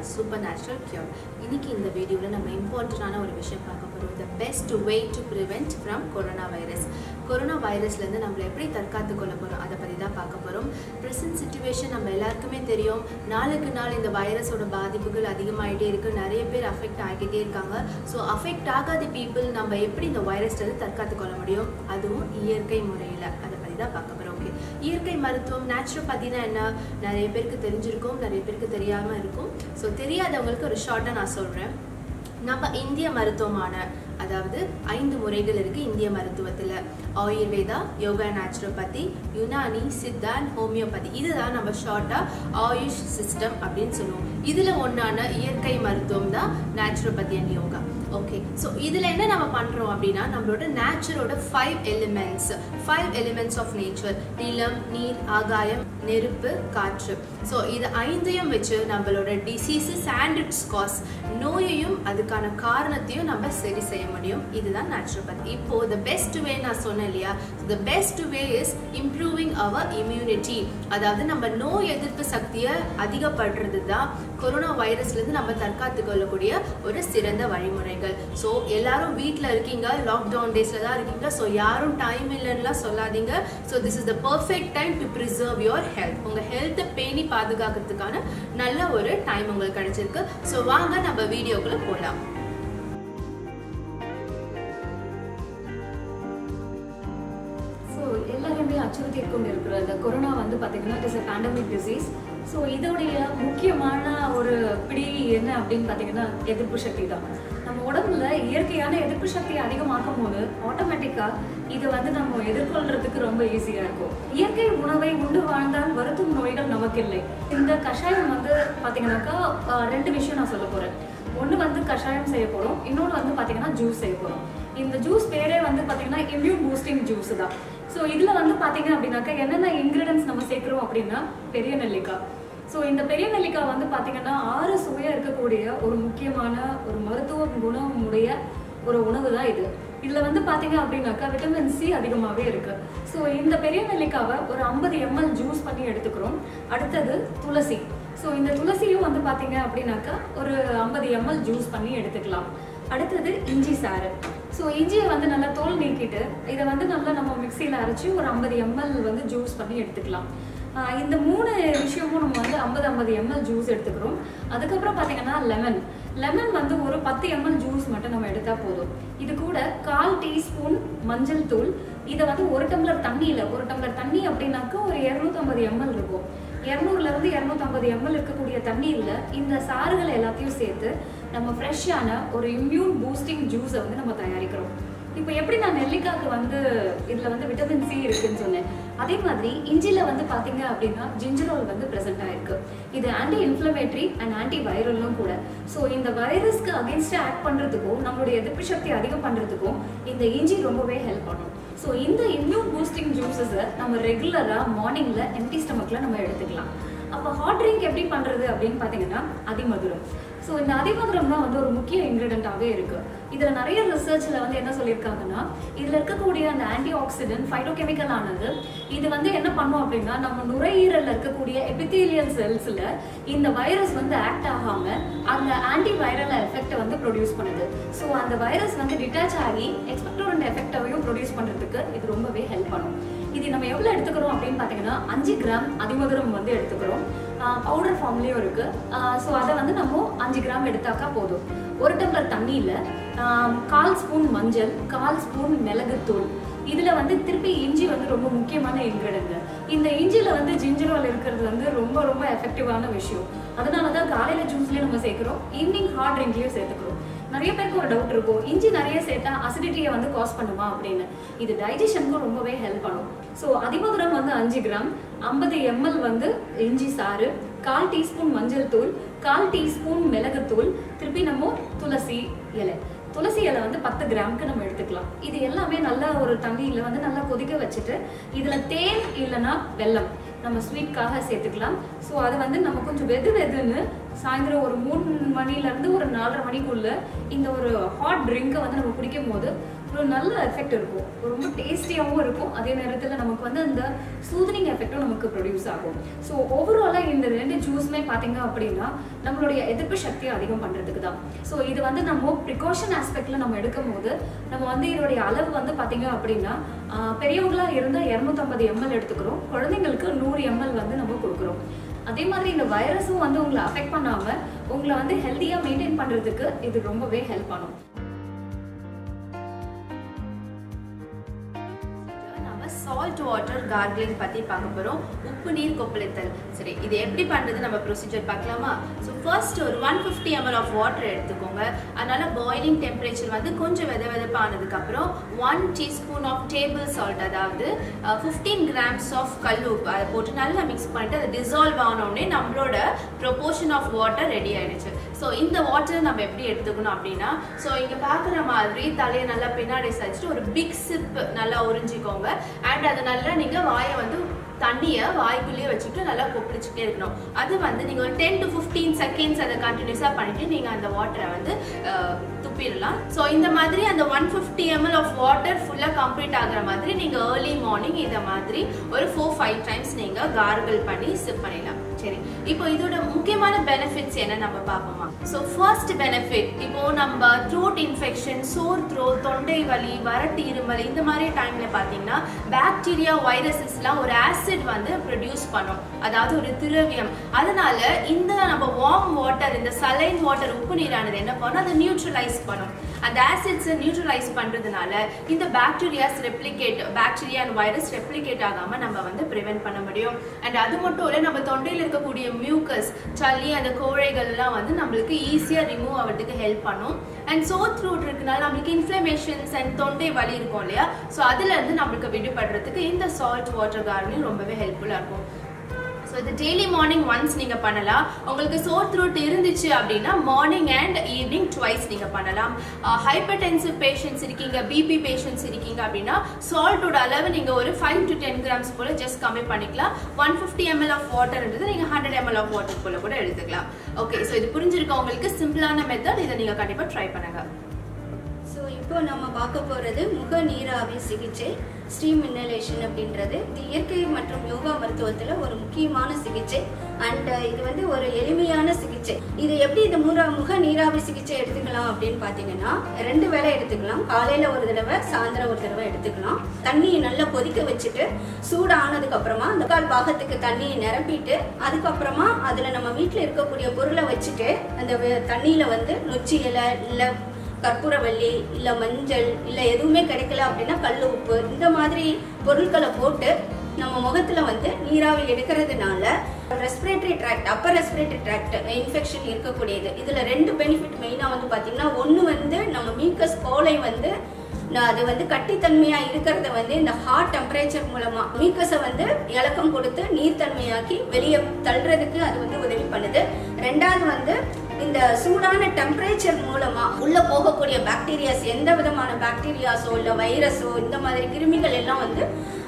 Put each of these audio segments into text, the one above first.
super natural cure இன்னைக்கு இந்த வீடியோவில் நம்ம இம்பார்ட்டண்டான ஒரு விஷயம் பார்க்க போகிறோம் the best way to prevent from corona virus corona வைரஸ்லேருந்து நம்மளை எப்படி தற்காத்து கொள்ள போகிறோம் அதை பற்றி தான் பார்க்க போகிறோம் ப்ரெசன்ட் சுச்சுவேஷன் நம்ம எல்லாருக்குமே தெரியும் நாளுக்கு நாள் இந்த வைரஸோட பாதிப்புகள் அதிகமாகிட்டே இருக்குது நிறைய பேர் அஃபெக்ட் ஆகிட்டே இருக்காங்க ஸோ அஃபெக்ட் ஆகாத பீப்புள் நம்ம எப்படி இந்த வைரஸ்லேருந்து தற்காத்து கொள்ள முடியும் அதுவும் இயற்கை முறையில் அதை பற்றி தான் பார்க்க போகிறோம் ஓகே இயற்கை மருத்துவம் நேச்சுரோபதினா என்ன நிறைய பேருக்கு தெரிஞ்சிருக்கும் நிறைய பேருக்கு தெரியாமல் இருக்கும் ஸோ தெரியாதவங்களுக்கு ஒரு ஷார்ட்டாக நான் சொல்கிறேன் நம்ம இந்திய மருத்துவமான அதாவது ஐந்து முறைகள் இருக்குது இந்திய மருத்துவத்தில் Ayurveda yoga naturopathy Unani Siddha and homeopathy இதுதான் நம்ம ஷார்ட்டாக ஆயுஷ் சிஸ்டம் அப்படின்னு சொல்லுவோம் இதில் ஒன்றான இயற்கை மருத்துவம் தான் naturopathy and yoga okay so இதில் என்ன நம்ம பண்ணுறோம் அப்படின்னா நம்மளோட நேச்சரோட five elements five elements of nature நிலம் நீர் ஆகாயம் நெருப்பு காற்று ஸோ இது ஐந்தையும் வச்சு நம்மளோட டிசீசஸ் அண்ட் இட்ஸ் காஸ் நோயையும் அதுக்கான காரணத்தையும் நம்ம சரி செய்ய முடியும் இதுதான் நேச்சுரோபதி இப்போ த பெஸ்ட் வே நான் சொன்னேன் இல்லையா the best way is improving our immunity அதாவது நம்ம நோய் எதிர்ப்பு சக்தியை அதிகப்படுறது தான் கொரோனா வைரஸ்லேருந்து நம்ம தற்காத்து கொள்ளக்கூடிய ஒரு சிறந்த வழிமுறைகள் ஸோ எல்லாரும் வீட்டில் இருக்கீங்க லாக்டவுன் டேஸில் தான் இருக்கீங்க ஸோ யாரும் டைம் இல்லைன்னுலாம் சொல்லாதீங்க so this is the perfect time to preserve your health உங்கள் ஹெல்த்தை பேணி பாதுகாக்கிறதுக்கான நல்ல ஒரு டைம் உங்களுக்கு கிடைச்சிருக்கு ஸோ வாங்க நம்ம வீடியோக்குள்ள போகலாம் ஸோ எல்லாருமே அச்சுறுத்தி கொண்டு இருக்கிற இந்த கொரோனா வந்து பார்த்தீங்கன்னா it is a pandemic disease so இதோடைய முக்கியமான ஒரு பிடி என்ன அப்படின்னு பார்த்தீங்கன்னா எதிர்ப்பு சக்தி தான் நம்ம உடம்புல இயற்கையான எதிர்ப்பு சக்தி அதிகமாக்கும் போது ஆட்டோமேட்டிக்காக இது வந்து நம்ம எதிர்கொள்றதுக்கு ரொம்ப ஈஸியாக இருக்கும் இயற்கை உணவை உண்டு வாழ்ந்தால் வருத்தும் நோய்கள் நமக்கு இல்லை இந்த கஷாயம் வந்து பார்த்தீங்கன்னாக்கா ஆஹ், ரெண்டு விஷயம் நான் சொல்ல போகிறேன் ஒன்று வந்து கஷாயம் செய்ய போகிறோம் இன்னொன்று வந்து பார்த்தீங்கன்னா ஜூஸ் செய்ய போகிறோம் இந்த ஜூஸ் பேரே வந்து பார்த்தீங்கன்னா இம்யூன் பூஸ்டிங் ஜூஸ் தான் ஸோ இதில் வந்து பார்த்தீங்க அப்படின்னாக்கா என்னென்ன இன்க்ரீடியன்ஸ் நம்ம சேர்க்குறோம் அப்படின்னா பெரிய நெல்லிக்காய் ஸோ இந்த பெரிய நெல்லிக்காய் வந்து பார்த்தீங்கன்னா ஆறு சுவையாக இருக்கக்கூடிய ஒரு முக்கியமான ஒரு மருத்துவ குணம் உடைய ஒரு உணவு தான் இது இதில் வந்து பார்த்தீங்க அப்படின்னாக்கா விட்டமின் சி அதிகமாகவே இருக்கு ஸோ இந்த பெரிய நெல்லிக்காவை ஒரு ஐம்பது எம்எல் ஜூஸ் பண்ணி எடுத்துக்கிறோம் அடுத்தது துளசி ஸோ இந்த துளசியும் வந்து பார்த்தீங்க அப்படின்னாக்கா ஒரு ஐம்பது எம்எல் ஜூஸ் பண்ணி எடுத்துக்கலாம் அடுத்தது இஞ்சி சாறு ஸோ இஞ்சியை வந்து நல்லா தோல் நீக்கிட்டு இதை வந்து நல்லா நம்ம மிக்சியில் அரைச்சி ஒரு ஐம்பது எம்எல் வந்து ஜூஸ் பண்ணி எடுத்துக்கலாம் ஆஹ் இந்த மூணு விஷயமும் நம்ம வந்து ஐம்பது ஐம்பது எம்எல் ஜூஸ் எடுத்துக்கிறோம் அதுக்கப்புறம் பார்த்தீங்கன்னா லெமன் லெமன் வந்து ஒரு பத்து எம்எல் ஜூஸ் மட்டும் நம்ம எடுத்தால் போதும் இது கூட கால் டீஸ்பூன் மஞ்சள் தூள் இதை வந்து ஒரு டம்ளர் தண்ணியில் ஒரு டம்ளர் தண்ணி அப்படின்னாக்கா ஒரு இரநூத்தம்பது எம்எல் இருக்கும் இரநூறுல இருந்து இரநூத்தம்பது எம்எல் இருக்கக்கூடிய தண்ணீர்ல இந்த சாறுகள் எல்லாத்தையும் சேர்த்து நம்ம ஃப்ரெஷ்ஷான ஒரு இம்யூன் பூஸ்டிங் ஜூஸை வந்து நம்ம தயாரிக்கிறோம் இப்போ எப்படி நான் நெல்லிக்காய்க்கு வந்து இதில் வந்து விட்டமின் சி இருக்குன்னு சொன்னேன் அதே மாதிரி இஞ்சில வந்து பார்த்தீங்க அப்படின்னா ஜிஞ்சரோல் வந்து ப்ரெசென்ட் ஆயிருக்கு இது ஆன்டி இன்ஃப்ளமேட்டரி அண்ட் ஆன்டி வைரலும் கூட ஸோ இந்த வைரஸ்க்கு அகேன்ஸ்டாக ஆக்ட் பண்ணுறதுக்கும் நம்மளுடைய எதிர்ப்பு சக்தி அதிகம் பண்ணுறதுக்கும் இந்த இஞ்சி ரொம்பவே ஹெல்ப் பண்ணும் ஸோ இந்த இம்யூன் பூஸ்டிங் ஜூஸஸை நம்ம ரெகுலராக மார்னிங்கில் எம்டி ஸ்டமக்கில் நம்ம எடுத்துக்கலாம் அப்போ ஹாட் ட்ரிங்க் எப்படி பண்ணுறது அப்படின்னு பார்த்தீங்கன்னா அதிமதுரம் ஸோ இந்த அதிமதுரம் தான் வந்து ஒரு முக்கிய இன்க்ரீடியண்ட்டாகவே இருக்குது இதில் நிறைய ரிசர்ச்சில் வந்து என்ன சொல்லியிருக்காங்கன்னா இதில் இருக்கக்கூடிய அந்த ஆன்டி ஆக்சிடென்ட் ஃபைட்டோகெமிக்கல் ஆனது இது வந்து என்ன பண்ணும் அப்படின்னா நம்ம நுரையீரலில் இருக்கக்கூடிய எபித்தீலியல் செல்ஸில் இந்த வைரஸ் வந்து ஆக்ட் ஆகாமல் அந்த ஆன்டி வைரல் எஃபெக்டை வந்து ப்ரொடியூஸ் பண்ணுது ஸோ அந்த வைரஸ் வந்து டிட்டாச் ஆகி எக்ஸ்பெக்டோரண்ட் எஃபெக்டையும் ப்ரொடியூஸ் பண்ணுறதுக்கு இது ரொம்பவே ஹெல்ப் பண்ணும் இது நம்ம எவ்வளோ எடுத்துக்கிறோம் அப்படின்னு பார்த்தீங்கன்னா அஞ்சு கிராம் அதிமதுரம் வந்து எடுத்துக்கிறோம் பவுடர் ஃபார்ம்லேயும் இருக்கு ஸோ அதை வந்து நம்ம அஞ்சு கிராம் எடுத்தாக்கா போதும் ஒரு டம்ளர் தண்ணியில் கால் ஸ்பூன் மஞ்சள் கால் ஸ்பூன் மிளகுத்தூள் இதில் வந்து திருப்பி இஞ்சி வந்து ரொம்ப முக்கியமான இன்க்ரீடியன்ட் இந்த இஞ்சியில் வந்து ஜிஞ்சரோல் இருக்கிறது வந்து ரொம்ப ரொம்ப எஃபெக்டிவான விஷயம் அதனால தான் காலையில் ஜூஸ்லேயும் நம்ம சேர்க்குறோம் ஈவினிங் ஹாட் ட்ரிங்க்லேயும் சேர்த்துக்கிறோம் நிறைய பேருக்கு ஒரு டவுட் இருக்கும் இஞ்சி நிறைய சேர்த்தா அசிடிட்டியை வந்து காஸ் பண்ணுமா அப்படின்னு இது டைஜஷனுக்கும் ரொம்பவே ஹெல்ப் பண்ணும் ஸோ அதிமதுரம் வந்து அஞ்சு கிராம் ஐம்பது எம்எல் வந்து இஞ்சி சாறு கால் டீஸ்பூன் மஞ்சள் தூள் கால் டீஸ்பூன் மிளகுத்தூள் திருப்பி நம்ம துளசி இலை துளசி இலை வந்து பத்து கிராமுக்கு நம்ம எடுத்துக்கலாம் இது எல்லாமே நல்லா ஒரு தண்ணியில் வந்து நல்லா கொதிக்க வச்சுட்டு இதில் தேன் இல்லைன்னா வெல்லம் நம்ம ஸ்வீட்காக சேர்த்துக்கலாம் ஸோ அது வந்து நம்ம கொஞ்சம் வெது வெதுன்னு சாயந்தரம் ஒரு மூணு மணிலேருந்து ஒரு நாலரை மணிக்குள்ள இந்த ஒரு ஹாட் ட்ரிங்கை வந்து நம்ம குடிக்கும் போது ஒரு நல்ல எஃபெக்ட் இருக்கும் ரொம்ப டேஸ்டியாகவும் இருக்கும் அதே நேரத்தில் நமக்கு வந்து அந்த சூதனிங் எஃபெக்ட்டும் நமக்கு ப்ரொடியூஸ் ஆகும் ஸோ ஓவராலாக இந்த ரெண்டு ஜூஸுமே பார்த்தீங்க அப்படின்னா நம்மளுடைய எதிர்ப்பு சக்தியை அதிகம் பண்ணுறதுக்கு தான் ஸோ இது வந்து நம்ம ப்ரிகாஷன் ஆஸ்பெக்டில் நம்ம எடுக்கும் போது நம்ம வந்து இதோடைய அளவு வந்து பார்த்தீங்க அப்படின்னா ஆஹ், பெரியவங்களா இருந்தால் இரநூத்தம்பது எம்எல் எடுத்துக்கிறோம் குழந்தைங்களுக்கு நூறு எம்எல் வந்து நம்ம கொடுக்குறோம் அதே மாதிரி இந்த வைரஸும் வந்து உங்களை அஃபெக்ட் பண்ணாமல் உங்களை வந்து ஹெல்த்தியாக மெயின்டைன் பண்ணுறதுக்கு இது ரொம்பவே ஹெல்ப் பண்ணும் நம்ம சால்ட் வாட்டர் கார்கிலிங் பத்தி பார்க்க போறோம் உப்பு நீர் கொப்பளித்தல் சரி இது எப்படி பண்றது நம்ம ப்ரொசீஜர் பார்க்கலாமா ஸோ ஃபர்ஸ்ட் ஒரு one fifty ML of water எடுத்துக்கோங்க அதனால பாயிலிங் டெம்பரேச்சர் வந்து கொஞ்சம் வெத வெதப்பானதுக்கு அப்புறம் one teaspoon of table salt அதாவது ஃபிஃப்டீன் கிராம்ஸ் ஆஃப் கல் உப்பு அதை போட்டு நல்லா மிக்ஸ் பண்ணிட்டு அது டிசால்வ் ஆனோடனே நம்மளோட ப்ரொபோர்ஷன் ஆஃப் வாட்டர் ரெடி ஆயிடுச்சு ஸோ இந்த வாட்டரை நம்ம எப்படி எடுத்துக்கணும் அப்படின்னா ஸோ இங்கே பார்க்குற மாதிரி தலையை நல்லா பின்னாடி சாய்ச்சிட்டு ஒரு பிக் சிப் நல்லா உறிஞ்சிக்கோங்க அண்ட் அதை நல்லா நீங்கள் வாயை வந்து தண்ணியை வாய்க்குள்ளேயே வச்சுட்டு நல்லா கொப்பளிச்சுட்டே இருக்கணும் அது வந்து நீங்கள் ஒரு டென் டு ஃபிஃப்டீன் செகண்ட்ஸ் அதை கண்டினியூஸாக பண்ணிட்டு நீங்கள் அந்த வாட்டரை வந்து அஹ், துப்பிடலாம் ஸோ இந்த மாதிரி அந்த one fifty ML of water ஃபுல்லாக கம்ப்ளீட் ஆகுற மாதிரி நீங்கள் ஏர்லி மார்னிங் இந்த மாதிரி ஒரு ஃபோர் ஃபைவ் டைம்ஸ் நீங்கள் கார்கிள் பண்ணி சிப் பண்ணிடலாம் சரி இப்போ இதோட முக்கியமான பெனிஃபிட்ஸ் என்ன நம்ம பார்ப்போமா ஸோ ஃபர்ஸ்ட் பெனிஃபிட் இப்போ நம்ம த்ரோட் இன்ஃபெக்ஷன் சோர் த்ரோட் தொண்டை வலி வறட்டு இருமல் இந்த மாதிரி டைம்ல பார்த்தீங்கன்னா பாக்டீரியா வைரஸஸ்லாம் ஒரு ஆசிட் வந்து ப்ரொடியூஸ் பண்ணும் அதாவது ஒரு திரவியம் அதனால இந்த நம்ம வார்ம் வாட்டர் இந்த சலைன் வாட்டர் உப்பு நீரானது என்ன பண்ணும் அதை நியூட்ரலைஸ் பண்ணும் அந்த ஆசிட்ஸை நியூட்ரலைஸ் பண்றதுனால இந்த bacterias replicate bacteria and virus replicate ஆகாம நம்ம வந்து ப்ரிவென்ட் பண்ண முடியும் அண்ட் அது மட்டும் இல்லை நம்ம தொண்டையில் இருக்கக்கூடிய மியூக்கஸ் சளி அந்த கோழைகள்லாம் வந்து நம்மளுக்கு ஈஸியாக ரிமூவ் ஆகிறதுக்கு ஹெல்ப் பண்ணும் அண்ட் சோ த்ரூட் இருக்கனால நம்மளுக்கு இன்ஃப்ளமேஷன்ஸ் அண்ட் தொண்டை வலி இருக்கும் இல்லையா ஸோ அதுலேருந்து நம்மளுக்கு விடுபடுறதுக்கு இந்த சால்ட் வாட்டர் கார்டனிங் ரொம்பவே ஹெல்ப்ஃபுல்லாக இருக்கும் ஸோ இது டெய்லி மார்னிங் ஒன்ஸ் நீங்கள் பண்ணலாம் உங்களுக்கு சோர் த்ரோட் இருந்துச்சு அப்படின்னா மார்னிங் அண்ட் ஈவினிங் ட்வைஸ் நீங்கள் பண்ணலாம் ஹைப்பர் டென்சிவ் பேஷண்ட்ஸ் இருக்கீங்க பிபி பேஷண்ட்ஸ் இருக்கீங்க அப்படின்னா சால்ட்டோட அளவு நீங்கள் ஒரு ஃபைவ் டு டென் கிராம்ஸ் போல் ஜஸ்ட் கம்மி பண்ணிக்கலாம் ஒன் ஃபிஃப்டி எம்எல் ஆஃப் வாட்டர்ன்றது நீங்கள் ஹண்ட்ரட் எம்எல் ஆஃப் வாட்டர் போல் கூட எடுத்துக்கலாம் ஓகே ஸோ இது புரிஞ்சிருக்க உங்களுக்கு சிம்பிளான மெத்தட் இதை நீங்கள் கண்டிப்பாக ட்ரை பண்ணுங்கள் ஸோ இப்போ நம்ம பார்க்க போகிறது முக நீராவி சிகிச்சை ஸ்டீம் இன்னலேஷன் அப்படின்றது இது இயற்கை மற்றும் யோகா மருத்துவத்தில் ஒரு முக்கியமான சிகிச்சை அண்ட் இது வந்து ஒரு எளிமையான சிகிச்சை இது எப்படி இந்த முற முக நீராவி சிகிச்சை எடுத்துக்கலாம் அப்படின்னு பார்த்தீங்கன்னா ரெண்டு வேளை எடுத்துக்கலாம் காலையில் ஒரு தடவை சாயந்தரம் ஒரு தடவை எடுத்துக்கலாம் தண்ணியை நல்லா கொதிக்க வச்சுட்டு சூடானதுக்கு அப்புறமா அந்த கால் பாகத்துக்கு தண்ணியை நிரப்பிட்டு அதுக்கப்புறமா அதில் நம்ம வீட்டில் இருக்கக்கூடிய பொருளை வச்சுட்டு அந்த வெ- தண்ணியில வந்து நொச்சி இலை இல்லை கற்பூரவள்ளி இல்லை மஞ்சள் இல்லை எதுவுமே கிடைக்கல அப்படின்னா கல் உப்பு இந்த மாதிரி பொருட்களை போட்டு நம்ம முகத்துல வந்து நீராவி எடுக்கிறதுனால respiratory tract upper respiratory tract infection இருக்கக்கூடியது இதுல ரெண்டு பெனிஃபிட் மெயினா வந்து பாத்தீங்கன்னா ஒண்ணு வந்து நம்ம மீக்கஸ் கோலை வந்து நான் அது வந்து கட்டித்தன்மையா இருக்கிறத வந்து இந்த ஹாட் டெம்பரேச்சர் மூலமா மீக்கஸை வந்து இலக்கம் கொடுத்து நீர்த்தன்மையாக்கி வெளியே தள்ளுறதுக்கு அது வந்து உதவி பண்ணுது ரெண்டாவது வந்து இந்த சூடான டெம்பரேச்சர் மூலமா உள்ள போகக்கூடிய பாக்டீரியாஸ் எந்த விதமான பாக்டீரியாஸோ இல்ல வைரஸோ இந்த மாதிரி கிருமிகள் எல்லாம் வந்து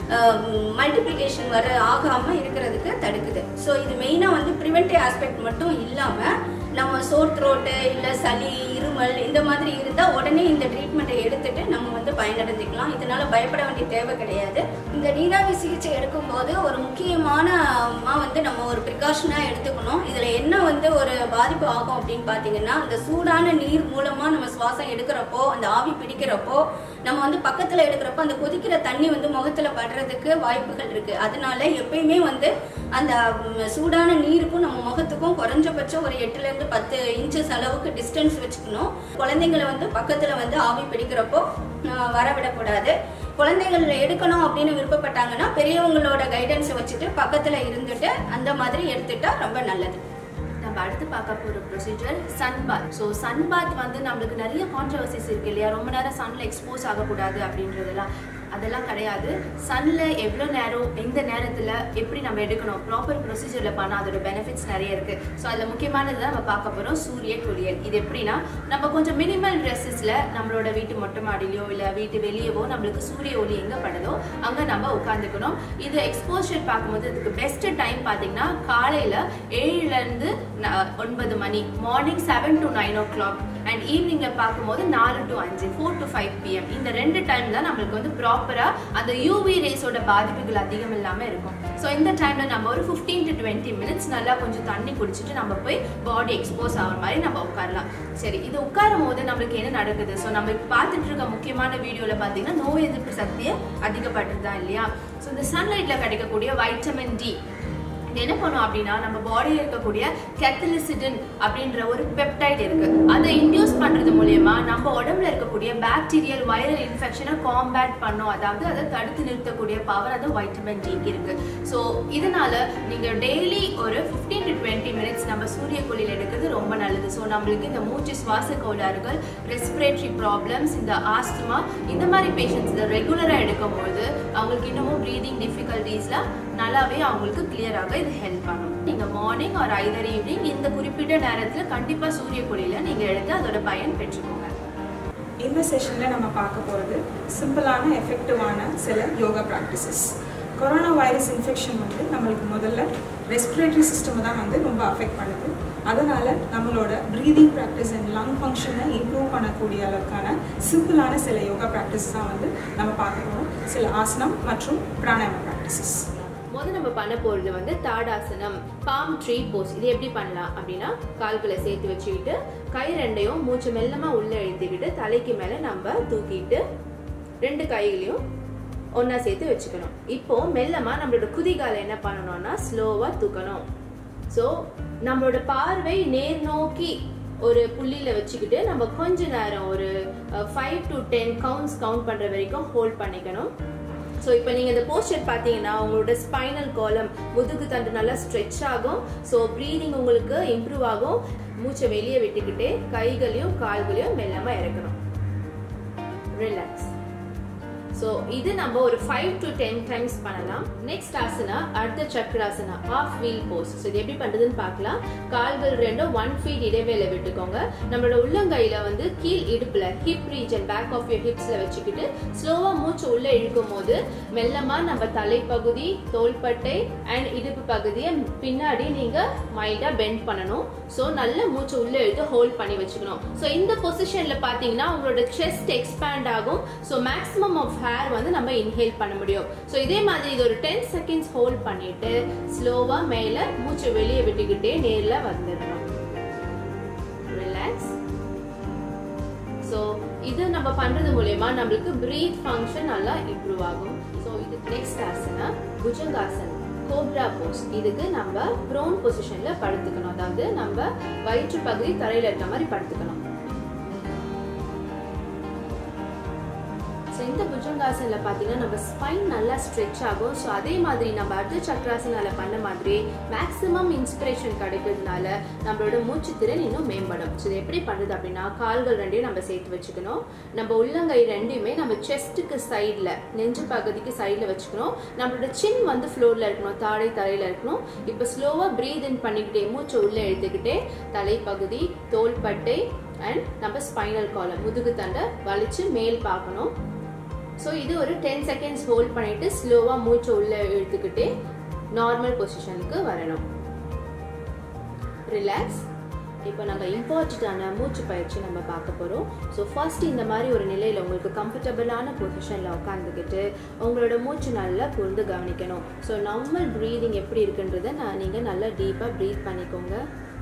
மல்டிப்ளிகேஷன் வர ஆகாம இருக்கிறதுக்கு தடுக்குது ஸோ இது மெயினா வந்து ப்ரிவென்டிவ் ஆஸ்பெக்ட் மட்டும் இல்லாம நம்ம சோர் த்ரோட்டு இல்ல சளி இருமல் இந்த மாதிரி இருந்தா உடனே இந்த ட்ரீட்மெண்ட்டை எடுத்துட்டு நம்ம வந்து பயனடைஞ்சுக்கலாம் இதனால பயப்பட வேண்டிய தேவை கிடையாது இந்த நீராவி சிகிச்சை எடுக்கும்போது ஒரு முக்கியமான மா வந்து நம்ம ஒரு ப்ரிகாஷனாக எடுத்துக்கணும் இதுல என்ன வந்து ஒரு பாதிப்பு ஆகும் அப்படின்னு பார்த்தீங்கன்னா இந்த சூடான நீர் மூலமா நம்ம சுவாசம் எடுக்கிறப்போ அந்த ஆவி பிடிக்கிறப்போ நம்ம வந்து பக்கத்துல எடுக்கிறப்போ அந்த கொதிக்கிற தண்ணி வந்து முகத்துல படுறதுக்கு வாய்ப்புகள் இருக்கு அதனால எப்பயுமே வந்து அந்த ம், சூடான நீருக்கும் நம்ம முகத்துக்கும் குறைஞ்சபட்சம் ஒரு எட்டுல இருந்து பத்து இன்ச்சஸ் அளவுக்கு டிஸ்டன்ஸ் வச்சுக்கணும் குழந்தைங்களை வந்து பக்கத்துல வந்து ஆவி பிடிக்கிறப்போ ஆஹ், வரவிடக்கூடாது குழந்தைகள் எடுக்கணும் அப்படின்னு விருப்பப்பட்டாங்கன்னா பெரியவங்களோட கைடன்ஸை வச்சுட்டு பக்கத்துல இருந்துட்டு அந்த மாதிரி எடுத்துட்டா ரொம்ப நல்லது நம்ம அடுத்து பார்க்க போகிற procedure sun bath so sun bath வந்து நம்மளுக்கு நிறைய கான்ட்ரவர்சிஸ் இருக்கு இல்லையா ரொம்ப நேரம் சன்ல எக்ஸ்போஸ் ஆகக்கூடாது அப்படின்றதெல்லாம் அதெல்லாம் கிடையாது சன்ல எவ்வளோ நேரம் எந்த நேரத்தில் எப்படி நம்ம எடுக்கணும் ப்ராப்பர் ப்ரொசீஜரில் பண்ணால் அதோட பெனிஃபிட்ஸ் நிறைய இருக்கு ஸோ அதில் முக்கியமானது தான் நம்ம பார்க்க போகிறோம் சூரிய குளியல் இது எப்படின்னா நம்ம கொஞ்சம் மினிமல் ட்ரெஸ்ஸஸில் நம்மளோட வீட்டு மொட்டை மாடிலையோ இல்லை வீட்டு வெளியவோ நம்மளுக்கு சூரிய ஒளி எங்கே படுதோ அங்கே நம்ம உட்காந்துக்கணும் இது எக்ஸ்போஷர் பார்க்கும்போது இதுக்கு பெஸ்ட் டைம் பார்த்தீங்கன்னா காலையில் ஏழுலேருந்து ஒன்பது மணி morning seven to nine o'clock and ஈவினிங்கில் பார்க்கும்போது நாலு டு அஞ்சு ஃபோர் டு ஃபைவ் பிஎம் இந்த ரெண்டு டைம் தான் நம்மளுக்கு வந்து ப்ராப்பராக அந்த யூவி ரேஸோட பாதிப்புகள் அதிகம் இல்லாமல் இருக்கும் ஸோ இந்த டைமில் நம்ம ஒரு ஃபிஃப்டீன் டு டுவெண்ட்டி மினிட்ஸ் நல்லா கொஞ்சம் தண்ணி குடிச்சிட்டு நம்ம போய் பாடி எக்ஸ்போஸ் ஆகிற மாதிரி நம்ம உட்காரலாம் சரி இது உட்காரும் போது நம்மளுக்கு என்ன நடக்குது ஸோ நம்ம இப்ப பார்த்துட்டு இருக்க முக்கியமான வீடியோவில் பார்த்தீங்கன்னா நோய் எதிர்ப்பு சக்தியை அதிகப்படுத்துது தான் இல்லையா ஸோ இந்த சன்லைட்டில் கிடைக்கக்கூடிய வைட்டமின் டி இது என்ன பண்ணும் அப்படின்னா நம்ம பாடியில் இருக்கக்கூடிய கெத்தலிசிடன் அப்படின்ற ஒரு பெப்டைட் இருக்கு அதை இன்டியூஸ் பண்றது மூலியமா நம்ம உடம்புல இருக்கக்கூடிய பாக்டீரியல் வைரல் இன்ஃபெக்ஷனை காம்பேட் பண்ணும் அதாவது அதை தடுத்து நிறுத்தக்கூடிய பவர் அது வைட்டமின் டிக்கு இருக்கு ஸோ இதனால நீங்க டெய்லி ஒரு ஃபிஃப்டீன் டு டுவெண்ட்டி மினிட்ஸ் நம்ம சூரிய குளியல் எடுக்கிறது ரொம்ப நல்லது ஸோ நம்மளுக்கு இந்த மூச்சு சுவாச கோளாறுகள் ரெஸ்பிரேட்டரி ப்ராப்ளம்ஸ் இந்த ஆஸ்துமா இந்த மாதிரி பேஷண்ட்ஸ் இதை ரெகுலராக எடுக்கும்போது அவங்களுக்கு இன்னமும் ப்ரீதிங் டிஃபிகல்ட்டிஸ்லாம் நல்லாவே அவங்களுக்கு கிளியராக இது ஹெல்ப் பண்ணும் நீங்கள் மார்னிங் ஆர் ஐதர் ஈவினிங் இந்த குறிப்பிட்ட நேரத்தில் கண்டிப்பாக சூரிய குளியில் நீங்கள் எடுத்து அதோட பயன் பெற்றுக்கோங்க இந்த செஷனில் நம்ம பார்க்க போகிறது சிம்பிளான எஃபெக்டிவான சில yoga practices corona virus infection வந்து நம்மளுக்கு முதல்ல ரெஸ்பிரேட்டரி சிஸ்டம் தான் வந்து ரொம்ப அஃபெக்ட் பண்ணுது அதனால் நம்மளோட ப்ரீதிங் ப்ராக்டிஸ் அண்ட் லங் ஃபங்க்ஷனை இம்ப்ரூவ் பண்ணக்கூடிய அளவுக்கான சிம்பிளான சில யோகா ப்ராக்டிஸ் தான் வந்து நம்ம பார்க்க போகிறோம் சில ஆசனம் மற்றும் பிராணாயாம ப்ராக்டிசஸ் முதல்ல நம்ம பண்ண போகிறது வந்து தாடாசனம் பாம் ட்ரீ போஸ் இது எப்படி பண்ணலாம் அப்படின்னா கால்களை சேர்த்து வச்சுக்கிட்டு கை ரெண்டையும் மூச்சு மெல்லமாக உள்ளே இழுத்துக்கிட்டு தலைக்கு மேலே நம்ம தூக்கிட்டு ரெண்டு கைகளையும் ஒன்றா சேர்த்து வச்சுக்கணும் இப்போ மெல்லமாக நம்மளோட குதிகாலை என்ன பண்ணணும்னா ஸ்லோவாக தூக்கணும் ஸோ நம்மளோட பார்வை நேர் நோக்கி ஒரு புள்ளியில் வச்சுக்கிட்டு நம்ம கொஞ்ச நேரம் ஒரு five to ten counts count பண்ணுற வரைக்கும் ஹோல்ட் பண்ணிக்கணும் ஸோ இப்போ நீங்கள் இந்த போஸ்டர் பார்த்தீங்கன்னா உங்களோட ஸ்பைனல் காலம் முதுகு தண்டு நல்லா ஸ்ட்ரெச் ஆகும் ஸோ ப்ரீதிங் உங்களுக்கு இம்ப்ரூவ் ஆகும் மூச்சை வெளியே விட்டுக்கிட்டே கைகளையும் கால்களையும் மெல்லமாக இறக்கணும் ரிலாக்ஸ் ஸோ இது நம்ம ஒரு ஃபைவ் டு டென் டைம்ஸ் பண்ணலாம் நெக்ஸ்ட் ஆசனா அடுத்த Chakrasana of wheel pose so இது எப்படி பண்ணுறதுன்னு பார்க்கலாம் கால்கள் ரெண்டும் ஒன் ஃபீட் இடைவேளை விட்டுக்கோங்க நம்மளோட உள்ளங்கையில் வந்து கீழ் இடுப்பில் hip region back of your ஹிப்ஸில் வச்சுக்கிட்டு ஸ்லோவாக மூச்சு உள்ளே இழுக்கும் போது மெல்லமாக நம்ம தலைப்பகுதி தோள்பட்டை அண்ட் இடுப்பு பகுதியை பின்னாடி நீங்கள் மைல்டாக பெண்ட் பண்ணணும் ஸோ நல்ல மூச்சு உள்ளே இழுத்து ஹோல்ட் பண்ணி வச்சுக்கணும் ஸோ இந்த பொசிஷனில் பார்த்தீங்கன்னா உங்களோட செஸ்ட் எக்ஸ்பேண்ட் ஆகும் ஸோ மேக்ஸிமம் ஆஃப் ஹேர் வந்து நம்ம இன்ஹேல் பண்ண முடியும் ஸோ இதே மாதிரி இது ஒரு டென் செகண்ட்ஸ் ஹோல்ட் பண்ணிட்டு ஸ்லோவாக மேலே மூச்சு வெளியே விட்டுக்கிட்டே நேரில் வந்துடணும் ரிலாக்ஸ் ஸோ இது நம்ம பண்றது மூலயமா நம்மளுக்கு பிரீத் ஃபங்க்ஷன் நல்லா இம்ப்ரூவ் ஆகும் ஸோ இது next asana Bhujangasan cobra pose இதுக்கு நம்ம ப்ரோன் பொசிஷன்ல படுத்துக்கணும் அதாவது நம்ம வயிற்று பகுதி தரையில இருக்க மாதிரி படுத்துக்கணும் ஸோ இந்த புஜங்காசனில் பார்த்தீங்கன்னா நம்ம ஸ்பைன் நல்லா ஸ்ட்ரெச் ஆகும் ஸோ அதே மாதிரி நம்ம அர்த்த சக்கராசனால பண்ண மாதிரி மேக்ஸிமம் இன்ஸ்பிரேஷன் கிடைக்கிறதுனால நம்மளோட மூச்சு திறன் இன்னும் மேம்படும் ஸோ இது எப்படி பண்ணுறது அப்படின்னா கால்கள் ரெண்டையும் நம்ம சேர்த்து வச்சுக்கணும் நம்ம உள்ளங்கை ரெண்டையுமே நம்ம செஸ்ட்டுக்கு சைடில் நெஞ்சு பகுதிக்கு சைடில் வச்சுக்கணும் நம்மளோட சின் வந்து ஃப்ளோரில் இருக்கணும் தாடை தரையில் இருக்கணும் இப்போ ஸ்லோவாக ப்ரீத் இன் பண்ணிக்கிட்டே மூச்சை உள்ளே எடுத்துக்கிட்டே தலைப்பகுதி தோள்பட்டை அண்ட் நம்ம ஸ்பைனல் காலம் முதுகு தண்டை வலிச்சு மேல் பார்க்கணும் ஸோ இது ஒரு டென் செகண்ட்ஸ் ஹோல்ட் பண்ணிட்டு ஸ்லோவாக மூச்சை உள்ளே இழுத்துக்கிட்டே நார்மல் பொசிஷனுக்கு வரணும் ரிலாக்ஸ் இப்போ நம்ம இம்பார்ட்டண்ட்டான மூச்சு பயிற்சி நம்ம பார்க்க போகிறோம் ஸோ ஃபர்ஸ்ட் இந்த மாதிரி ஒரு நிலையில் உங்களுக்கு கம்ஃபர்டபுளான பொசிஷனில் உட்காந்துக்கிட்டு உங்களோட மூச்சு நல்லா கூர்ந்து கவனிக்கணும் ஸோ நார்மல் ப்ரீதிங் எப்படி இருக்குன்றதை நான் நீங்கள் நல்லா டீப்பாக ப்ரீத் பண்ணிக்கோங்க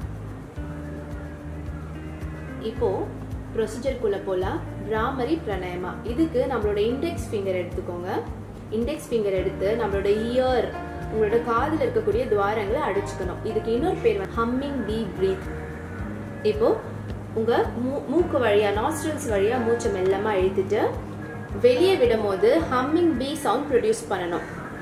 இப்போது ப்ரொசீஜர்க்குள்ளே போகலாம் பிராமரி பிரணயமா இதுக்கு நம்மளோட இண்டெக்ஸ் ஃபிங்கர் எடுத்துக்கோங்க இண்டெக்ஸ் ஃபிங்கர் எடுத்து நம்மளோட இயர் உங்களோட காதில் இருக்கக்கூடிய துவாரங்களை அடிச்சுக்கணும் இதுக்கு இன்னொரு பேர் ஹம்மிங் டீப் ப்ரீத் இப்போ உங்க மூ மூக்கு வழியா நாஸ்ட்ரல்ஸ் வழியா மூச்சை மெல்லமா இழுத்துட்டு வெளியே விடும் போது ஹம்மிங் பி சவுண்ட் ப்ரொடியூஸ் பண்ணணும்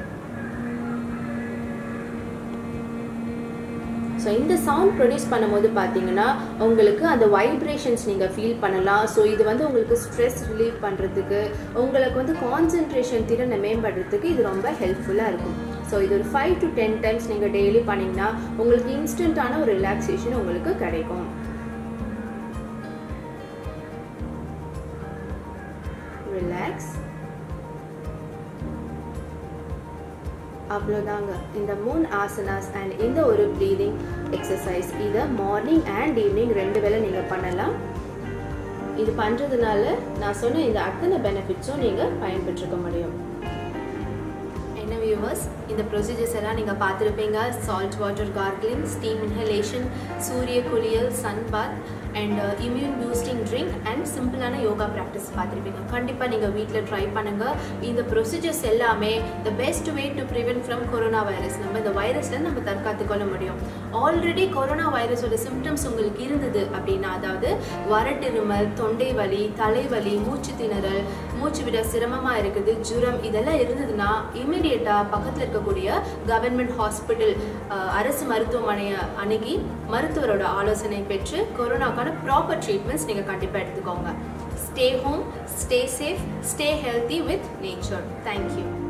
ஸோ இந்த சவுண்ட் ப்ரொடியூஸ் பண்ணும்போது பார்த்தீங்கன்னா உங்களுக்கு அந்த வைப்ரேஷன்ஸ் நீங்கள் ஃபீல் பண்ணலாம் ஸோ இது வந்து உங்களுக்கு ஸ்ட்ரெஸ் ரிலீவ் பண்ணுறதுக்கு உங்களுக்கு வந்து கான்சென்ட்ரேஷன் திறனை மேம்படுறதுக்கு இது ரொம்ப ஹெல்ப்ஃபுல்லாக இருக்கும் ஸோ இது ஒரு ஃபைவ் டு டென் டைம்ஸ் நீங்கள் டெய்லி பண்ணிங்கன்னா உங்களுக்கு இன்ஸ்டண்ட்டான ஒரு ரிலாக்ஸேஷன் உங்களுக்கு கிடைக்கும் ரிலாக்ஸ் அவ்வளோதாங்க இந்த மூணு ஆசனாஸ் அண்ட் இந்த ஒரு ப்ரீதிங் எக்ஸசைஸ் இதை மார்னிங் அண்ட் ஈவினிங் ரெண்டு வேளை நீங்கள் பண்ணலாம் இது பண்ணுறதுனால நான் சொன்ன இந்த அத்தனை பெனிஃபிட்ஸும் நீங்கள் பயன்பெற்றுக்க முடியும் என்ன வியூவர்ஸ் இந்த ப்ரொசீஜர்ஸ் எல்லாம் நீங்கள் பார்த்துருப்பீங்க salt water gargling steam inhalation சூரிய குளியல் sun bath and immune boosting drink and சிம்பிளான யோகா ப்ராக்டிஸ் பார்த்துருப்பீங்க கண்டிப்பாக நீங்கள் வீட்டில் ட்ரை பண்ணுங்கள் இந்த ப்ரொசீஜர்ஸ் எல்லாமே the best way to prevent from corona virus நம்ம இந்த வைரஸ்லேருந்து நம்ம தற்காத்து கொள்ள முடியும் ஆல்ரெடி கொரோனா வைரஸோட சிம்டம்ஸ் உங்களுக்கு இருந்தது அப்படின்னா அதாவது வறட்டிருமல் தொண்டை வலி தலைவலி மூச்சு திணறல் மூச்சு விட சிரமமாக இருக்குது ஜுரம் இதெல்லாம் இருந்ததுன்னா இமிடியேட்டாக பக்கத்தில் இருக்கக்கூடிய கவர்மெண்ட் ஹாஸ்பிட்டல் அரசு மருத்துவமனையை அணுகி மருத்துவரோட ஆலோசனை பெற்று கொரோனாக்கான ப்ராப்பர் ட்ரீட்மெண்ட்ஸ் நீங்கள் கண்டிப்பாக எடுத்துக்கோங்க stay home stay safe stay healthy with nature thank you